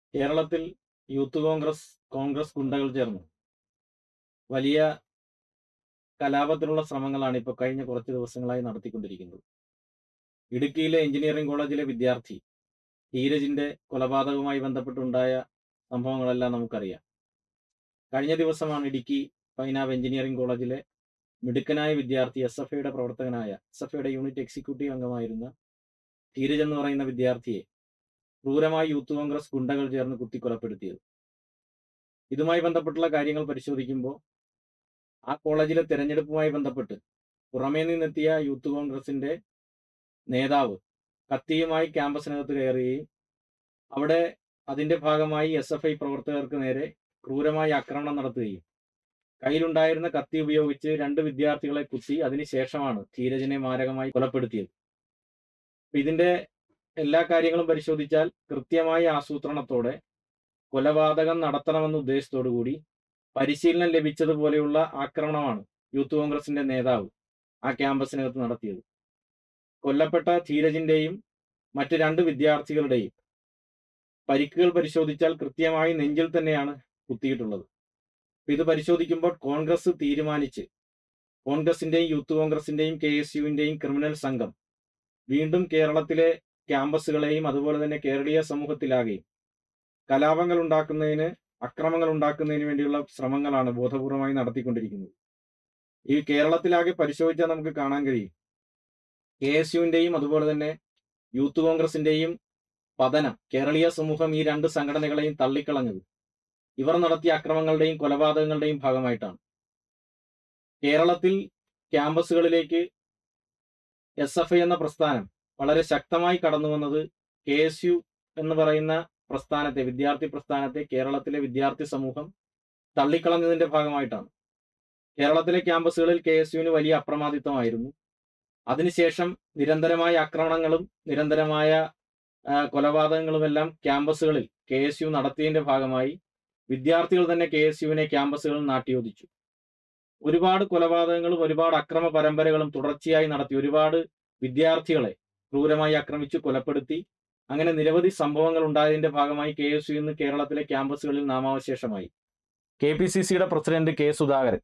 കേരളത്തിൽ യൂത്ത് കോൺഗ്രസ് കോൺഗ്രസ് ഗുണ്ടകൾ ചേർന്ന് വലിയ കലാപത്തിനുള്ള ശ്രമങ്ങളാണ് ഇപ്പോൾ കഴിഞ്ഞ കുറച്ച് ദിവസങ്ങളായി നടത്തിക്കൊണ്ടിരിക്കുന്നത് ഇടുക്കിയിലെ എഞ്ചിനീയറിംഗ് കോളേജിലെ വിദ്യാർത്ഥി ധീരജിന്റെ കൊലപാതകവുമായി ബന്ധപ്പെട്ടുണ്ടായ സംഭവങ്ങളെല്ലാം നമുക്കറിയാം കഴിഞ്ഞ ദിവസമാണ് ഇടുക്കി പൈനാവ് എഞ്ചിനീയറിംഗ് കോളേജിലെ മിടുക്കനായ വിദ്യാർത്ഥി എസ് എഫ് ഐയുടെ പ്രവർത്തകനായ എസ് എഫ് ഐയുടെ യൂണിറ്റ് എക്സിക്യൂട്ടീവ് അംഗമായിരുന്ന ധീരജ് എന്ന് പറയുന്ന വിദ്യാർത്ഥിയെ ക്രൂരമായി യൂത്ത് കോൺഗ്രസ് ഗുണ്ടകൾ ചേർന്ന് കുത്തിക്കൊലപ്പെടുത്തിയത് ഇതുമായി ബന്ധപ്പെട്ടുള്ള കാര്യങ്ങൾ പരിശോധിക്കുമ്പോൾ ആ കോളേജിലെ തെരഞ്ഞെടുപ്പുമായി ബന്ധപ്പെട്ട് പുറമേ നിന്നെത്തിയ യൂത്ത് കോൺഗ്രസിന്റെ നേതാവ് കത്തിയുമായി ക്യാമ്പസിനകത്ത് കയറുകയും അവിടെ അതിന്റെ ഭാഗമായി എസ് എഫ് ഐ പ്രവർത്തകർക്ക് നേരെ ക്രൂരമായി ആക്രമണം നടത്തുകയും കയ്യിലുണ്ടായിരുന്ന കത്തി ഉപയോഗിച്ച് രണ്ട് വിദ്യാർത്ഥികളെ കുത്തി അതിനുശേഷമാണ് ധീരജിനെ മാരകമായി കൊലപ്പെടുത്തിയത് അപ്പൊ ഇതിന്റെ എല്ലാ കാര്യങ്ങളും പരിശോധിച്ചാൽ കൃത്യമായ ആസൂത്രണത്തോടെ കൊലപാതകം നടത്തണമെന്ന ഉദ്ദേശത്തോടു കൂടി പരിശീലനം ലഭിച്ചതുപോലെയുള്ള ആക്രമണമാണ് യൂത്ത് കോൺഗ്രസിന്റെ നേതാവ് ആ ക്യാമ്പസിനകത്ത് നടത്തിയത് കൊല്ലപ്പെട്ട ധീരജിന്റെയും മറ്റ് രണ്ട് വിദ്യാർത്ഥികളുടെയും പരിക്കുകൾ പരിശോധിച്ചാൽ കൃത്യമായി നെഞ്ചിൽ തന്നെയാണ് കുത്തിയിട്ടുള്ളത് അപ്പൊ ഇത് പരിശോധിക്കുമ്പോൾ കോൺഗ്രസ് തീരുമാനിച്ച് കോൺഗ്രസിന്റെയും യൂത്ത് കോൺഗ്രസിന്റെയും കെ എസ് യുവിന്റെയും ക്രിമിനൽ സംഘം വീണ്ടും കേരളത്തിലെ ക്യാമ്പസുകളെയും അതുപോലെ തന്നെ കേരളീയ സമൂഹത്തിലാകെയും കലാപങ്ങൾ ഉണ്ടാക്കുന്നതിന് അക്രമങ്ങൾ ഉണ്ടാക്കുന്നതിന് വേണ്ടിയുള്ള ശ്രമങ്ങളാണ് ബോധപൂർവമായി നടത്തിക്കൊണ്ടിരിക്കുന്നത് ഈ കേരളത്തിലാകെ പരിശോധിച്ചാൽ നമുക്ക് കാണാൻ കഴിയും കെ എസ് യുവിന്റെയും അതുപോലെ തന്നെ യൂത്ത് കോൺഗ്രസിന്റെയും പതനം കേരളീയ സമൂഹം ഈ രണ്ട് സംഘടനകളെയും തള്ളിക്കളഞ്ഞത് ഇവർ നടത്തിയ അക്രമങ്ങളുടെയും കൊലപാതകങ്ങളുടെയും ഭാഗമായിട്ടാണ് കേരളത്തിൽ ക്യാമ്പസുകളിലേക്ക് എസ് എഫ് ഐ എന്ന പ്രസ്ഥാനം വളരെ ശക്തമായി കടന്നു വന്നത് കെ എസ് യു എന്ന് പറയുന്ന പ്രസ്ഥാനത്തെ വിദ്യാർത്ഥി പ്രസ്ഥാനത്തെ കേരളത്തിലെ വിദ്യാർത്ഥി സമൂഹം തള്ളിക്കളഞ്ഞതിന്റെ ഭാഗമായിട്ടാണ് കേരളത്തിലെ ക്യാമ്പസുകളിൽ കെ എസ് യുവിന് വലിയ അപ്രമാദിത്വമായിരുന്നു അതിനുശേഷം നിരന്തരമായ ആക്രമണങ്ങളും നിരന്തരമായ ആ, കൊലപാതകങ്ങളുമെല്ലാം ക്യാമ്പസുകളിൽ കെ എസ് യു നടത്തിയതിന്റെ ഭാഗമായി വിദ്യാർത്ഥികൾ തന്നെ കെ എസ് യുവിനെ ക്യാമ്പസുകളിൽ നാട്ടിയോദിച്ചു ഒരുപാട് കൊലപാതകങ്ങളും ഒരുപാട് അക്രമ പരമ്പരകളും തുടർച്ചയായി നടത്തി ഒരുപാട് വിദ്യാർത്ഥികളെ ക്രൂരമായി ആക്രമിച്ചു കൊലപ്പെടുത്തി അങ്ങനെ നിരവധി സംഭവങ്ങൾ ഉണ്ടായതിന്റെ ഭാഗമായി കെ എസ് യു ഇന്ന് കേരളത്തിലെ ക്യാമ്പസുകളിൽ നാമാവശേഷമായി കെ പി സി സിയുടെ president K Sudhakaran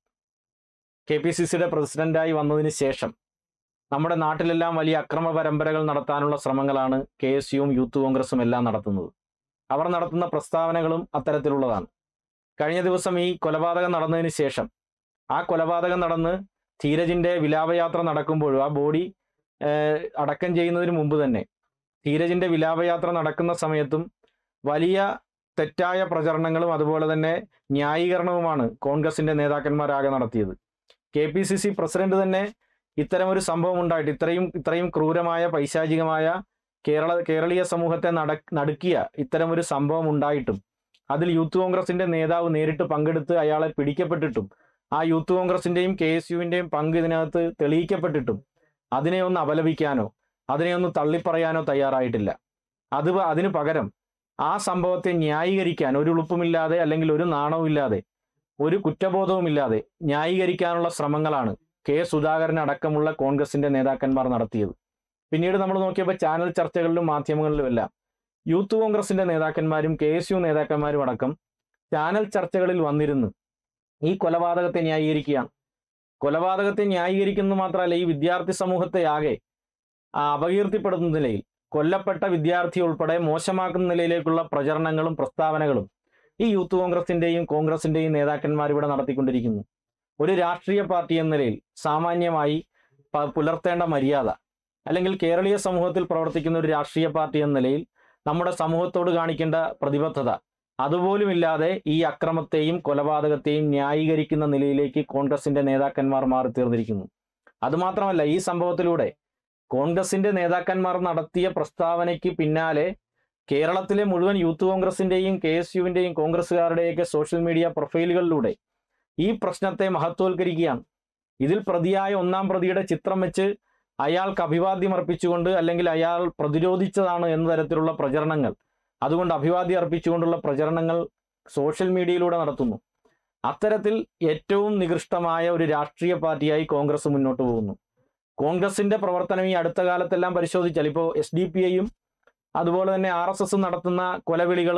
K P C സിയുടെ പ്രസിഡന്റായി വന്നതിന് ശേഷം നമ്മുടെ നാട്ടിലെല്ലാം വലിയ അക്രമ പരമ്പരകൾ നടത്താനുള്ള ശ്രമങ്ങളാണ് കെ എസ് യുവും യൂത്ത് കോൺഗ്രസും എല്ലാം നടത്തുന്നത് അവർ നടത്തുന്ന പ്രസ്താവനകളും അത്തരത്തിലുള്ളതാണ് കഴിഞ്ഞ ദിവസം ഈ കൊലപാതകം നടന്നതിന് ശേഷം ആ കൊലപാതകം നടന്ന് ധീരജിന്റെ വിലാപയാത്ര നടക്കുമ്പോഴും ആ ബോഡി ഏഹ്, അടക്കം ചെയ്യുന്നതിന് മുമ്പ് തന്നെ ധീരജിന്റെ വിലാപയാത്ര നടക്കുന്ന സമയത്തും വലിയ തെറ്റായ പ്രചരണങ്ങളും അതുപോലെ തന്നെ ന്യായീകരണവുമാണ് കോൺഗ്രസിന്റെ നേതാക്കന്മാരാകെ നടത്തിയത് K P C C president തന്നെ ഇത്തരം ഒരു സംഭവം ഉണ്ടായിട്ട് ഇത്രയും ഇത്രയും ക്രൂരമായ പൈശാചികമായ കേരള കേരളീയ സമൂഹത്തെ നട നടുക്കിയ ഇത്തരം ഒരു സംഭവം ഉണ്ടായിട്ടും അതിൽ യൂത്ത് കോൺഗ്രസിന്റെ നേതാവ് നേരിട്ട് പങ്കെടുത്ത് അയാളെ പിടിക്കപ്പെട്ടിട്ടും ആ യൂത്ത് കോൺഗ്രസിന്റെയും കെ എസ് യുവിന്റെയും പങ്ക് ഇതിനകത്ത് തെളിയിക്കപ്പെട്ടിട്ടും അതിനെ ഒന്ന് അപലപിക്കാനോ അതിനെ ഒന്ന് തള്ളിപ്പറയാനോ തയ്യാറായിട്ടില്ല അത് പ- അതിനു പകരം ആ സംഭവത്തെ ന്യായീകരിക്കാൻ ഒരു ഉളുപ്പുമില്ലാതെ അല്ലെങ്കിൽ ഒരു നാണവുമില്ലാതെ ഒരു കുറ്റബോധവുമില്ലാതെ ന്യായീകരിക്കാനുള്ള ശ്രമങ്ങളാണ് കെ സുധാകരൻ അടക്കമുള്ള കോൺഗ്രസിന്റെ നേതാക്കന്മാർ നടത്തിയത് പിന്നീട് നമ്മൾ നോക്കിയപ്പോൾ ചാനൽ ചർച്ചകളിലും മാധ്യമങ്ങളിലും എല്ലാം യൂത്ത് കോൺഗ്രസിന്റെ നേതാക്കന്മാരും കെ എസ് യു നേതാക്കന്മാരും അടക്കം ചാനൽ ചർച്ചകളിൽ വന്നിരുന്ന് ഈ കൊലപാതകത്തെ ന്യായീകരിക്കുകയാണ് കൊലപാതകത്തെ ന്യായീകരിക്കുന്നത് മാത്രമല്ല ഈ വിദ്യാർത്ഥി സമൂഹത്തെ ആകെ ആ, അപകീർത്തിപ്പെടുന്ന നിലയിൽ കൊല്ലപ്പെട്ട വിദ്യാർത്ഥി ഉൾപ്പെടെ മോശമാക്കുന്ന നിലയിലേക്കുള്ള പ്രചരണങ്ങളും പ്രസ്താവനകളും ഈ യൂത്ത് കോൺഗ്രസിന്റെയും കോൺഗ്രസിന്റെയും നേതാക്കന്മാർ ഇവിടെ നടത്തിക്കൊണ്ടിരിക്കുന്നു ഒരു രാഷ്ട്രീയ പാർട്ടി എന്ന നിലയിൽ സാമാന്യമായി പ- പുലർത്തേണ്ട മര്യാദ അല്ലെങ്കിൽ കേരളീയ സമൂഹത്തിൽ പ്രവർത്തിക്കുന്ന ഒരു രാഷ്ട്രീയ പാർട്ടി എന്ന നിലയിൽ നമ്മുടെ സമൂഹത്തോട് കാണിക്കേണ്ട പ്രതിബദ്ധത അതുപോലും ഇല്ലാതെ ഈ അക്രമത്തെയും കൊലപാതകത്തെയും ന്യായീകരിക്കുന്ന നിലയിലേക്ക് കോൺഗ്രസിന്റെ നേതാക്കന്മാർ മാറി തീർന്നിരിക്കുന്നു അതുമാത്രമല്ല ഈ സംഭവത്തിലൂടെ കോൺഗ്രസിന്റെ നേതാക്കന്മാർ നടത്തിയ പ്രസ്താവനയ്ക്ക് പിന്നാലെ കേരളത്തിലെ മുഴുവൻ യൂത്ത് കോൺഗ്രസിന്റെയും കെ എസ് യുവിന്റെയും കോൺഗ്രസ്സുകാരുടെയൊക്കെ സോഷ്യൽ മീഡിയ പ്രൊഫൈലുകളിലൂടെ ഈ പ്രശ്നത്തെ മഹത്വവൽക്കരിക്കുകയാണ് ഇതിൽ പ്രതിയായ ഒന്നാം പ്രതിയുടെ ചിത്രം വെച്ച് അയാൾക്ക് അഭിവാദ്യം അർപ്പിച്ചുകൊണ്ട് അല്ലെങ്കിൽ അയാൾ പ്രതിരോധിച്ചതാണ് എന്ന തരത്തിലുള്ള പ്രചരണങ്ങൾ അതുകൊണ്ട് അഭിവാദ്യം അർപ്പിച്ചുകൊണ്ടുള്ള പ്രചരണങ്ങൾ സോഷ്യൽ മീഡിയയിലൂടെ നടത്തുന്നു അത്തരത്തിൽ ഏറ്റവും നികൃഷ്ടമായ ഒരു രാഷ്ട്രീയ പാർട്ടിയായി കോൺഗ്രസ് മുന്നോട്ട് പോകുന്നു കോൺഗ്രസിന്റെ പ്രവർത്തനം ഈ അടുത്ത കാലത്തെല്ലാം പരിശോധിച്ചാൽ ഇപ്പോൾ എസ് ഡി പി ഐയും അതുപോലെ തന്നെ ആർ എസ് എസ് നടത്തുന്ന കൊലവിളികളും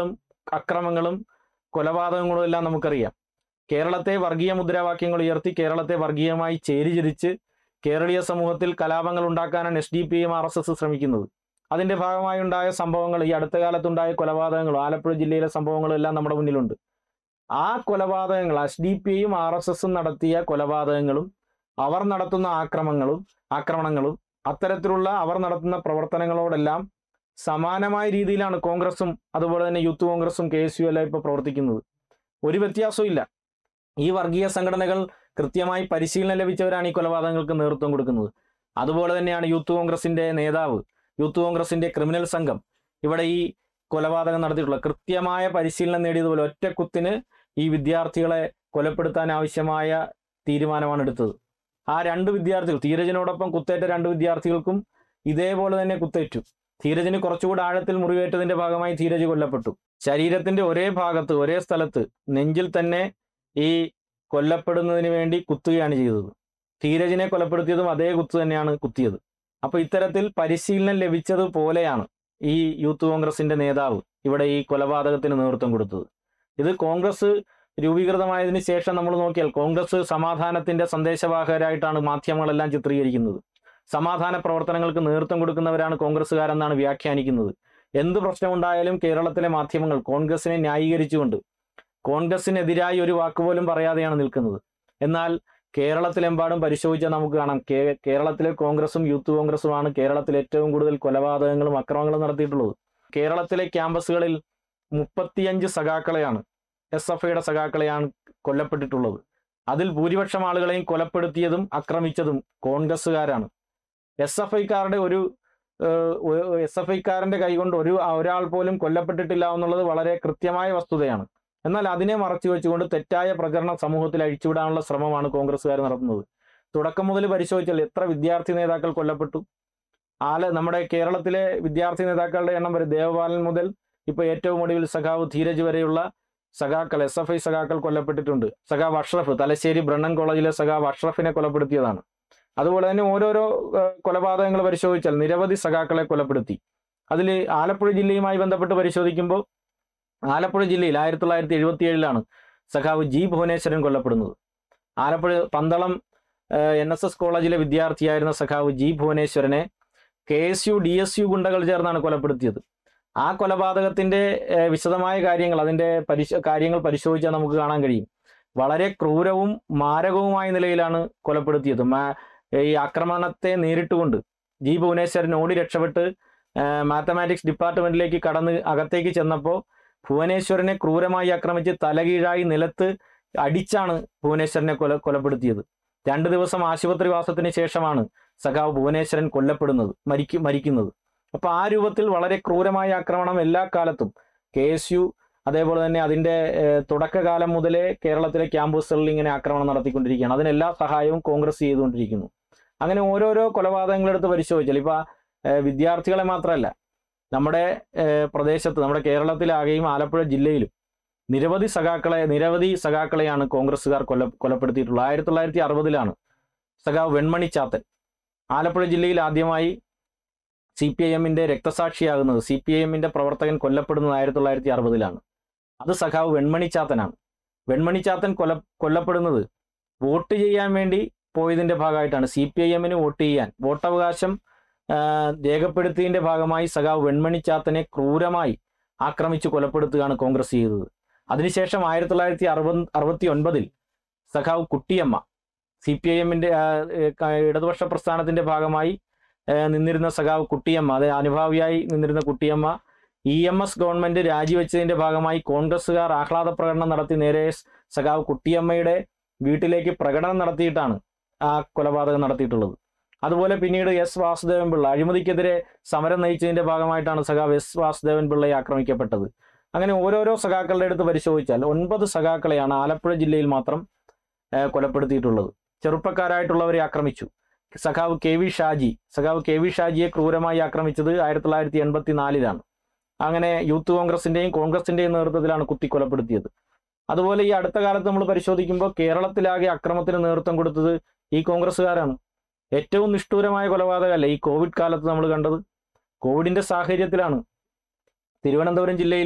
അക്രമങ്ങളും കൊലപാതകങ്ങളും എല്ലാം നമുക്കറിയാം കേരളത്തെ വർഗീയ മുദ്രാവാക്യങ്ങൾ ഉയർത്തി കേരളത്തെ വർഗീയമായി ചേരിചിരിച്ച് കേരളീയ സമൂഹത്തിൽ കലാപങ്ങൾ ഉണ്ടാക്കാനാണ് S D P M R S S ശ്രമിക്കുന്നത് അതിന്റെ ഭാഗമായി ഉണ്ടായ സംഭവങ്ങൾ ഈ അടുത്ത കാലത്തുണ്ടായ കൊലപാതകങ്ങളും ആലപ്പുഴ ജില്ലയിലെ സംഭവങ്ങളും എല്ലാം നമ്മുടെ മുന്നിലുണ്ട് ആ കൊലപാതകങ്ങൾ എസ് ഡി പി ഐയും ആർ എസ് എസും നടത്തിയ കൊലപാതകങ്ങളും അവർ നടത്തുന്ന ആക്രമങ്ങളും ആക്രമണങ്ങളും അത്തരത്തിലുള്ള അവർ നടത്തുന്ന പ്രവർത്തനങ്ങളോടെല്ലാം സമാനമായ രീതിയിലാണ് കോൺഗ്രസും അതുപോലെ തന്നെ യൂത്ത് കോൺഗ്രസും കെ എസ് യു എല്ലാം ഇപ്പോൾ പ്രവർത്തിക്കുന്നത് ഒരു വ്യത്യാസവും ഇല്ല ഈ വർഗീയ സംഘടനകൾ കൃത്യമായി പരിശീലനം ലഭിച്ചവരാണ് ഈ കൊലപാതകങ്ങൾക്ക് നേതൃത്വം കൊടുക്കുന്നത് അതുപോലെ തന്നെയാണ് യൂത്ത് കോൺഗ്രസിന്റെ നേതാവ് യൂത്ത് കോൺഗ്രസിന്റെ ക്രിമിനൽ സംഘം ഇവിടെ ഈ കൊലപാതകം നടത്തിയിട്ടുള്ളത് കൃത്യമായ പരിശീലനം നേടിയതുപോലെ ഒറ്റക്കുത്തിന് ഈ വിദ്യാർത്ഥികളെ കൊലപ്പെടുത്താൻ ആവശ്യമായ തീരുമാനമാണ് എടുത്തത് ആ രണ്ട് വിദ്യാർത്ഥികൾ ധീരജനോടൊപ്പം കുത്തേറ്റ രണ്ട് വിദ്യാർത്ഥികൾക്കും ഇതേപോലെ തന്നെ കുത്തേറ്റു ധീരജിന് കുറച്ചുകൂടി ആഴത്തിൽ മുറിവേറ്റതിന്റെ ഭാഗമായി ധീരജ് കൊല്ലപ്പെട്ടു ശരീരത്തിന്റെ ഒരേ ഭാഗത്ത് ഒരേ സ്ഥലത്ത് നെഞ്ചിൽ തന്നെ ഈ കൊല്ലപ്പെടുന്നതിന് വേണ്ടി കുത്തുകയാണ് ചെയ്തത് ധീരജിനെ കൊലപ്പെടുത്തിയതും അതേ കുത്ത് തന്നെയാണ് കുത്തിയത് അപ്പൊ ഇത്തരത്തിൽ പരിശീലനം ലഭിച്ചതുപോലെയാണ് ഈ യൂത്ത് കോൺഗ്രസിന്റെ നേതാവ് ഇവിടെ ഈ കൊലപാതകത്തിന് നേതൃത്വം കൊടുത്തത് ഇത് കോൺഗ്രസ് രൂപീകൃതമായതിനു ശേഷം നമ്മൾ നോക്കിയാൽ കോൺഗ്രസ് സമാധാനത്തിന്റെ സന്ദേശവാഹകരായിട്ടാണ് മാധ്യമങ്ങളെല്ലാം ചിത്രീകരിക്കുന്നത് സമാധാന പ്രവർത്തനങ്ങൾക്ക് നേതൃത്വം കൊടുക്കുന്നവരാണ് കോൺഗ്രസ്സുകാരെന്നാണ് വ്യാഖ്യാനിക്കുന്നത് എന്ത് പ്രശ്നമുണ്ടായാലും കേരളത്തിലെ മാധ്യമങ്ങൾ കോൺഗ്രസിനെ ന്യായീകരിച്ചുകൊണ്ട് കോൺഗ്രസിനെതിരായി ഒരു വാക്കുപോലും പറയാതെയാണ് നിൽക്കുന്നത് എന്നാൽ കേരളത്തിലെമ്പാടും പരിശോധിച്ചാൽ നമുക്ക് കാണാം കേ- കേരളത്തിലെ കോൺഗ്രസും യൂത്ത് കോൺഗ്രസുമാണ് കേരളത്തിൽ ഏറ്റവും കൂടുതൽ കൊലപാതകങ്ങളും അക്രമങ്ങളും നടത്തിയിട്ടുള്ളത് കേരളത്തിലെ ക്യാമ്പസുകളിൽ മുപ്പത്തിയഞ്ച് സഖാക്കളെയാണ് എസ് എഫ് ഐയുടെ സഖാക്കളെയാണ് കൊല്ലപ്പെട്ടിട്ടുള്ളത് അതിൽ ഭൂരിപക്ഷം ആളുകളെയും കൊലപ്പെടുത്തിയതും ആക്രമിച്ചതും കോൺഗ്രസ്സുകാരാണ് എസ് എഫ് ഐക്കാരുടെ ഒരു എസ് എഫ് ഐക്കാരന്റെ കൈകൊണ്ട് ഒരു ഒരാൾ പോലും കൊല്ലപ്പെട്ടിട്ടില്ല എന്നുള്ളത് വളരെ കൃത്യമായ വസ്തുതയാണ് എന്നാൽ അതിനെ മറച്ചു വെച്ചുകൊണ്ട് തെറ്റായ പ്രചരണം സമൂഹത്തിൽ അഴിച്ചുവിടാനുള്ള ശ്രമമാണ് കോൺഗ്രസ്സുകാർ നടത്തുന്നത് തുടക്കം മുതൽ പരിശോധിച്ചാൽ എത്ര വിദ്യാർത്ഥി നേതാക്കൾ കൊല്ലപ്പെട്ടു ആല നമ്മുടെ കേരളത്തിലെ വിദ്യാർത്ഥി നേതാക്കളുടെ എണ്ണം വരെ ദേവപാലൻ മുതൽ ഇപ്പൊ ഏറ്റവും ഒടുവിൽ സഖാവ് ധീരജ് വരെയുള്ള സഖാക്കൾ എസ് എഫ് ഐ സഖാക്കൾ കൊല്ലപ്പെട്ടിട്ടുണ്ട് സഖാവ് അഷ്റഫ് തലശ്ശേരി ബ്രണ്ണൻ കോളേജിലെ സഖാവ് അഷ്റഫിനെ കൊലപ്പെടുത്തിയതാണ് അതുപോലെ തന്നെ ഓരോരോ ഏഹ്, കൊലപാതകങ്ങൾ പരിശോധിച്ചാൽ നിരവധി സഖാക്കളെ കൊലപ്പെടുത്തി അതിൽ ആലപ്പുഴ ജില്ലയുമായി ബന്ധപ്പെട്ട് പരിശോധിക്കുമ്പോൾ ആലപ്പുഴ ജില്ലയിൽ ആയിരത്തി തൊള്ളായിരത്തി എഴുപത്തി ഏഴിലാണ് സഖാവ് ജി ഭുവനേശ്വരൻ കൊല്ലപ്പെടുന്നത് Alappuzha Pandalam N S S കോളേജിലെ വിദ്യാർത്ഥിയായിരുന്ന സഖാവ് ജി ഭുവനേശ്വരനെ K S U D S U ഗുണ്ടകൾ ചേർന്നാണ് കൊലപ്പെടുത്തിയത് ആ കൊലപാതകത്തിന്റെ ഏഹ്, വിശദമായ കാര്യങ്ങൾ അതിന്റെ പരിശ കാര്യങ്ങൾ പരിശോധിച്ചാൽ നമുക്ക് കാണാൻ കഴിയും വളരെ ക്രൂരവും മാരകവുമായ നിലയിലാണ് കൊലപ്പെടുത്തിയത് മാ- ഈ ആക്രമണത്തെ നേരിട്ടുകൊണ്ട് ജി ഭുവനേശ്വരൻ ഓടി രക്ഷപ്പെട്ട് മാത്തമാറ്റിക്സ് ഡിപ്പാർട്ട്മെന്റിലേക്ക് കടന്ന് അകത്തേക്ക് ചെന്നപ്പോൾ ഭുവനേശ്വരനെ ക്രൂരമായി ആക്രമിച്ച് തലകീഴായി നിലത്ത് അടിച്ചാണ് ഭുവനേശ്വരനെ കൊല കൊലപ്പെടുത്തിയത് രണ്ടു ദിവസം ആശുപത്രി വാസത്തിന് ശേഷമാണ് സഖാവ് ഭുവനേശ്വരൻ കൊല്ലപ്പെടുന്നത് മരിക്കും മരിക്കുന്നത് അപ്പൊ ആ രൂപത്തിൽ വളരെ ക്രൂരമായ ആക്രമണം എല്ലാ കാലത്തും കെ എസ് യു അതേപോലെ തന്നെ അതിന്റെ ഏഹ്, തുടക്കകാലം മുതലേ കേരളത്തിലെ ക്യാമ്പസുകളിൽ ഇങ്ങനെ ആക്രമണം നടത്തിക്കൊണ്ടിരിക്കുകയാണ് അതിനെല്ലാ സഹായവും കോൺഗ്രസ് ചെയ്തുകൊണ്ടിരിക്കുന്നു അങ്ങനെ ഓരോരോ കൊലപാതകങ്ങളെടുത്ത് പരിശോധിച്ചാൽ ഇപ്പൊ ഏഹ്, വിദ്യാർത്ഥികളെ മാത്രമല്ല നമ്മുടെ ഏഹ്, പ്രദേശത്ത് നമ്മുടെ കേരളത്തിലാകെയും ആലപ്പുഴ ജില്ലയിലും നിരവധി സഖാക്കളെ നിരവധി സഖാക്കളെയാണ് കോൺഗ്രസ്സുകാർ കൊല്ല കൊലപ്പെടുത്തിയിട്ടുള്ളത് ആയിരത്തി തൊള്ളായിരത്തി അറുപതിലാണ് സഖാവ് വെൺമണി ചാത്തൻ ആലപ്പുഴ ജില്ലയിൽ ആദ്യമായി സി പി ഐ എമ്മിന്റെ രക്തസാക്ഷിയാകുന്നത് സി പി ഐ എമ്മിന്റെ പ്രവർത്തകൻ കൊല്ലപ്പെടുന്നത് ആയിരത്തി തൊള്ളായിരത്തി അറുപതിലാണ് അത് സഖാവ് വെൺമണി ചാത്തനാണ് വെൺമണി ചാത്തൻ കൊല കൊല്ലപ്പെടുന്നത് വോട്ട് ചെയ്യാൻ വേണ്ടി പോയതിന്റെ ഭാഗമായിട്ടാണ് സി പി ഐ എമ്മിന് വോട്ട് ചെയ്യാൻ വോട്ടവകാശം ആ, രേഖപ്പെടുത്തിയതിന്റെ ഭാഗമായി സഖാവ് വെൺമണി ചാത്തനെ ക്രൂരമായി ആക്രമിച്ച് കൊലപ്പെടുത്തുകയാണ് കോൺഗ്രസ് ചെയ്തത് അതിനുശേഷം ആയിരത്തി തൊള്ളായിരത്തി അറുപത് അറുപത്തി ഒൻപതിൽ സഖാവ് കുട്ടിയമ്മ സി പി ഐ എമ്മിന്റെ ഇടതുപക്ഷ പ്രസ്ഥാനത്തിന്റെ ഭാഗമായി ആ, നിന്നിരുന്ന സഖാവ് കുട്ടിയമ്മ അത് അനുഭാവിയായി നിന്നിരുന്ന Kuttiyamma E M S government രാജിവെച്ചതിന്റെ ഭാഗമായി കോൺഗ്രസ്സുകാർ ആഹ്ലാദ പ്രകടനം നടത്തി നേരെ സഖാവ് കുട്ടിയമ്മയുടെ വീട്ടിലേക്ക് പ്രകടനം നടത്തിയിട്ടാണ് ആ കൊലപാതകം നടത്തിയിട്ടുള്ളത് അതുപോലെ പിന്നീട് എസ് വാസുദേവൻ പിള്ള അഴിമതിക്കെതിരെ സമരം നയിച്ചതിന്റെ ഭാഗമായിട്ടാണ് സഖാവ് എസ് വാസുദേവൻ പിള്ളയെ ആക്രമിക്കപ്പെട്ടത് അങ്ങനെ ഓരോരോ സഖാക്കളുടെ അടുത്ത് പരിശോധിച്ചാൽ ഒൻപത് സഖാക്കളെയാണ് ആലപ്പുഴ ജില്ലയിൽ മാത്രം ആ, കൊലപ്പെടുത്തിയിട്ടുള്ളത് ചെറുപ്പക്കാരായിട്ടുള്ളവരെ ആക്രമിച്ചു സഖാവ് കെ വി ഷാജി സഖാവ് കെ വി ഷാജിയെ ക്രൂരമായി ആക്രമിച്ചത് ആയിരത്തി തൊള്ളായിരത്തി എൺപത്തി നാലിലാണ് അങ്ങനെ യൂത്ത് കോൺഗ്രസിന്റെയും കോൺഗ്രസിന്റെയും നേതൃത്വത്തിലാണ് കുത്തി കൊലപ്പെടുത്തിയത് അതുപോലെ ഈ അടുത്ത കാലത്ത് നമ്മൾ പരിശോധിക്കുമ്പോൾ കേരളത്തിലാകെ അക്രമത്തിന് നേതൃത്വം കൊടുത്തത് ഈ കോൺഗ്രസ്സുകാരാണ് ഏറ്റവും നിഷ്ഠൂരമായ കൊലപാതകമല്ല ഈ കോവിഡ് കാലത്ത് നമ്മൾ കണ്ടത് കോവിഡിന്റെ സാഹചര്യത്തിലാണ് തിരുവനന്തപുരം ജില്ലയിൽ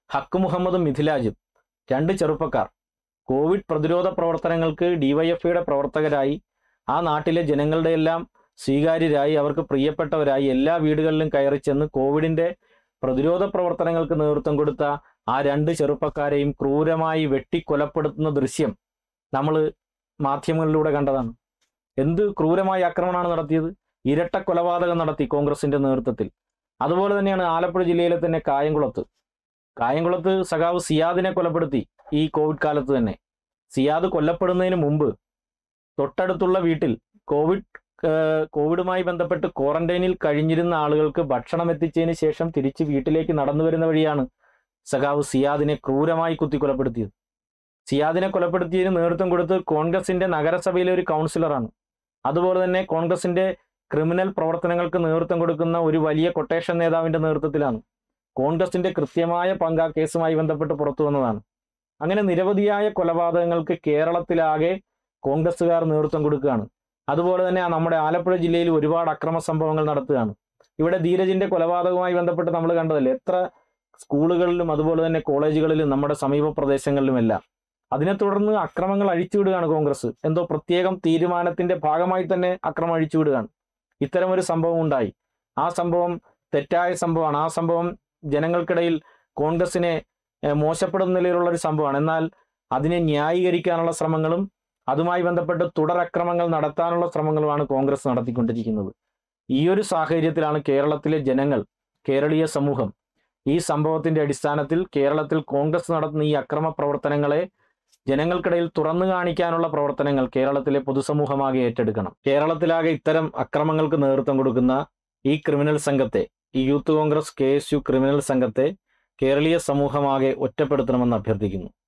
ഹക്ക് മുഹമ്മദും മിഥിലാജും രണ്ട് ചെറുപ്പക്കാർ കോവിഡ് പ്രതിരോധ പ്രവർത്തനങ്ങൾക്ക് ഡിവൈഎഫ്ഐയുടെ പ്രവർത്തകരായി ആ നാട്ടിലെ ജനങ്ങളുടെ എല്ലാം സ്വീകാര്യരായി അവർക്ക് പ്രിയപ്പെട്ടവരായി എല്ലാ വീടുകളിലും കയറി ചെന്ന് കോവിഡിന്റെ പ്രതിരോധ പ്രവർത്തനങ്ങൾക്ക് നേതൃത്വം കൊടുത്ത ആ രണ്ട് ചെറുപ്പക്കാരെയും ക്രൂരമായി വെട്ടിക്കൊലപ്പെടുത്തുന്ന ദൃശ്യം നമ്മൾ മാധ്യമങ്ങളിലൂടെ കണ്ടതാണ് എന്ത് ക്രൂരമായ ആക്രമണമാണ് നടത്തിയത് ഇരട്ട കൊലപാതകം നടത്തി കോൺഗ്രസിന്റെ നേതൃത്വത്തിൽ അതുപോലെ തന്നെയാണ് ആലപ്പുഴ ജില്ലയിലെ തന്നെ കായംകുളത്ത് കായംകുളത്ത് സഖാവ് സിയാദിനെ കൊലപ്പെടുത്തി ഈ കോവിഡ് കാലത്ത് തന്നെ സിയാദ് കൊല്ലപ്പെടുന്നതിന് മുമ്പ് തൊട്ടടുത്തുള്ള വീട്ടിൽ കോവിഡ് ഏഹ്, കോവിഡുമായി ബന്ധപ്പെട്ട് ക്വാറന്റൈനിൽ കഴിഞ്ഞിരുന്ന ആളുകൾക്ക് ഭക്ഷണം എത്തിച്ചതിന് ശേഷം തിരിച്ച് വീട്ടിലേക്ക് നടന്നു വരുന്ന വഴിയാണ് സഖാവ് സിയാദിനെ ക്രൂരമായി കുത്തിക്കൊലപ്പെടുത്തിയത് സിയാദിനെ കൊലപ്പെടുത്തിയതിന് നേതൃത്വം കൊടുത്ത് കോൺഗ്രസിന്റെ നഗരസഭയിലെ ഒരു കൗൺസിലറാണ് അതുപോലെ തന്നെ കോൺഗ്രസിന്റെ ക്രിമിനൽ പ്രവർത്തനങ്ങൾക്ക് നേതൃത്വം കൊടുക്കുന്ന ഒരു വലിയ കൊട്ടേഷൻ നേതാവിന്റെ നേതൃത്വത്തിലാണ് കോൺഗ്രസിന്റെ കൃത്യമായ പങ്ക് ആ കേസുമായി ബന്ധപ്പെട്ട് പുറത്തു വന്നതാണ് അങ്ങനെ നിരവധിയായ കൊലപാതകങ്ങൾക്ക് കേരളത്തിലാകെ കോൺഗ്രസ്സുകാർ നേതൃത്വം കൊടുക്കുകയാണ് അതുപോലെ തന്നെ ആ നമ്മുടെ ആലപ്പുഴ ജില്ലയിൽ ഒരുപാട് അക്രമ സംഭവങ്ങൾ നടത്തുകയാണ് ഇവിടെ ധീരജിന്റെ കൊലപാതകവുമായി ബന്ധപ്പെട്ട് നമ്മൾ കണ്ടതല്ലേ എത്ര സ്കൂളുകളിലും അതുപോലെ തന്നെ കോളേജുകളിലും നമ്മുടെ സമീപ പ്രദേശങ്ങളിലുമെല്ലാം അതിനെ തുടർന്ന് അക്രമങ്ങൾ അഴിച്ചുവിടുകയാണ് കോൺഗ്രസ് എന്തോ പ്രത്യേകം തീരുമാനത്തിന്റെ ഭാഗമായി തന്നെ അക്രമം അഴിച്ചുവിടുകയാണ് ഇത്തരം ഒരു സംഭവം ഉണ്ടായി ആ സംഭവം തെറ്റായ സംഭവമാണ് ആ സംഭവം ജനങ്ങൾക്കിടയിൽ കോൺഗ്രസിനെ ഏഹ്, മോശപ്പെടുന്ന നിലയിലുള്ള ഒരു സംഭവമാണ് എന്നാൽ അതിനെ ന്യായീകരിക്കാനുള്ള ശ്രമങ്ങളും അതുമായി ബന്ധപ്പെട്ട് തുടരക്രമങ്ങൾ നടത്താനുള്ള ശ്രമങ്ങളുമാണ് കോൺഗ്രസ് നടത്തിക്കൊണ്ടിരിക്കുന്നത് ഈ ഒരു സാഹചര്യത്തിലാണ് കേരളത്തിലെ ജനങ്ങൾ കേരളീയ സമൂഹം ഈ സംഭവത്തിന്റെ അടിസ്ഥാനത്തിൽ കേരളത്തിൽ കോൺഗ്രസ് നടത്തുന്ന ഈ അക്രമ പ്രവർത്തനങ്ങളെ ജനങ്ങൾക്കിടയിൽ തുറന്നു കാണിക്കാനുള്ള പ്രവർത്തനങ്ങൾ കേരളത്തിലെ പൊതുസമൂഹമാകെ ഏറ്റെടുക്കണം കേരളത്തിലാകെ ഇത്തരം അക്രമങ്ങൾക്ക് നേതൃത്വം കൊടുക്കുന്ന ഈ ക്രിമിനൽ സംഘത്തെ ഈ youth Congress K S U criminal സംഘത്തെ കേരളീയ സമൂഹമാകെ ഒറ്റപ്പെടുത്തണമെന്ന് അഭ്യർത്ഥിക്കുന്നു